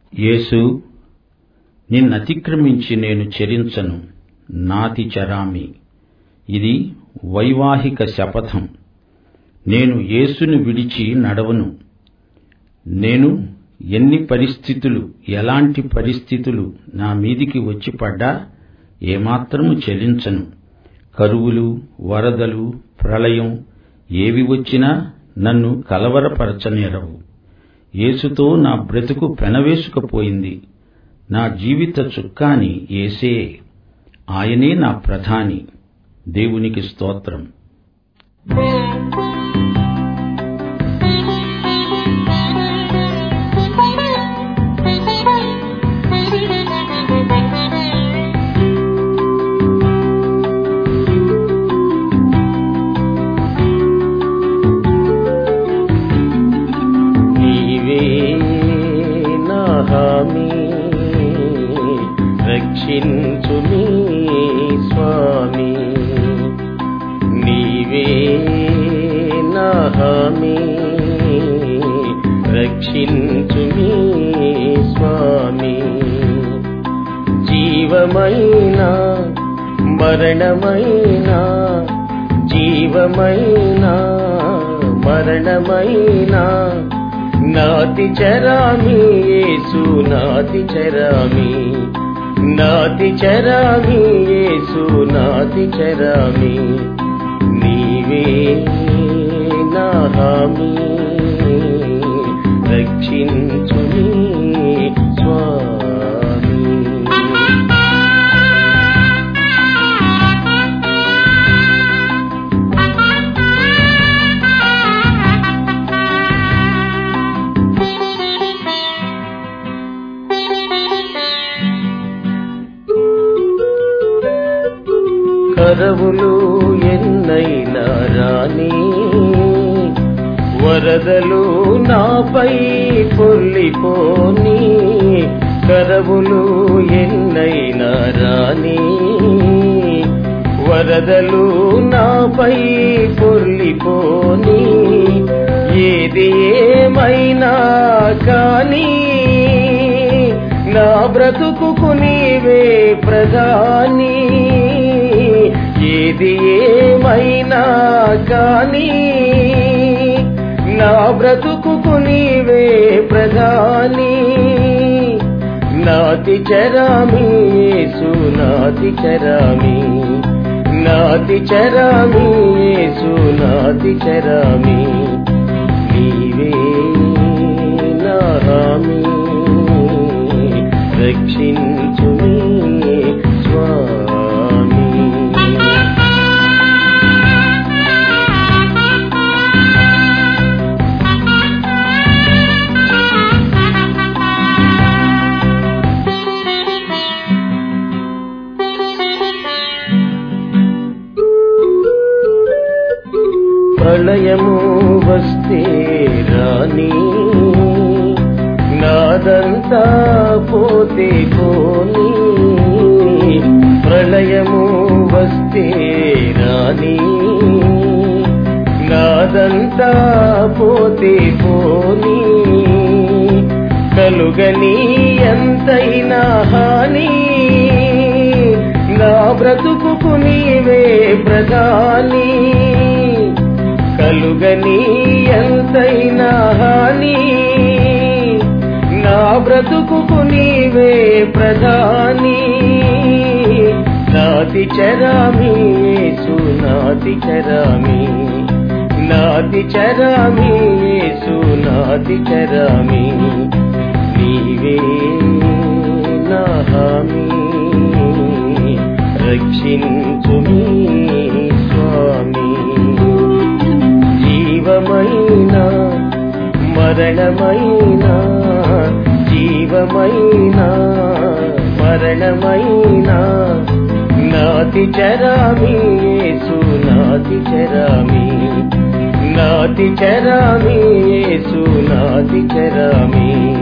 యేసు నిన్నతిక్రమించి నేను చెరించను నాతి చరామి ఇది వైవాహిక శపథం నేను యేసును విడిచి నడవను నేను ఎన్ని పరిస్థితులు ఎలాంటి పరిస్థితులు నా మీదికి వచ్చి పడ్డా ఏమాత్రము చెలించను కరువులు వరదలు ప్రళయం ఏవి వచ్చినా నన్ను కలవరపరచనేరవు యేసుతో నా బ్రతుకు పెనవేసుకపోయింది నా జీవిత చుక్కాని యేసే ఆయనే నా ప్రధాని దేవునికి స్తోత్రం నీవే నా హామీ రక్షించుని స్వామి నీవే నా హామీ రక్షించుని స్వామి జీవమైన మరణమైన జీవమైన మరణమైన నాతి చరామి యేసు నాతి చరామి నాతి చరామి యేసు నాతి చరామి నీవే నా హామీ రక్షించుని స్వామి కరవులు ఎన్నైనా రాని వరదలు నాపై పొల్లిపోని కరవులు ఎన్నైనా రాని వరదలు నాపై పొల్లిపోని ఏది ఏమైనా కానీ నా బ్రతుకు నీవే ప్రధాని ఏది ఏమైనా కానీ నా బ్రతుకు నీవే ప్రధాని నాతి చరామి యేసు నాతి చరామి నాతి చరామి యేసు నాతి చరామి నీవే నా హామీ రక్షించుని స్వామి ప్రళయము వస్తే రాని నాదంతా పోతే పోని ప్రళయము వస్తే రాని నాదంతా పోతే పోని కలుగని ఎంతైనా హాని నా బ్రతుకు నీవే ప్రధాని కలుగని ఎంతైనా హాని నా బ్రతుకు నీవే ప్రధాని నాతి చరామి యేసు నాతి చరామి నాతి చరామి యేసు నాతి చరామి నీవే నా హామీ రక్షించుని స్వామి జీవమైన మరణమైన జీవమైన మరణమైన నాతి చరామి యేసు నాతి చరామి నాతి చరామి యేసు నాతి చరామి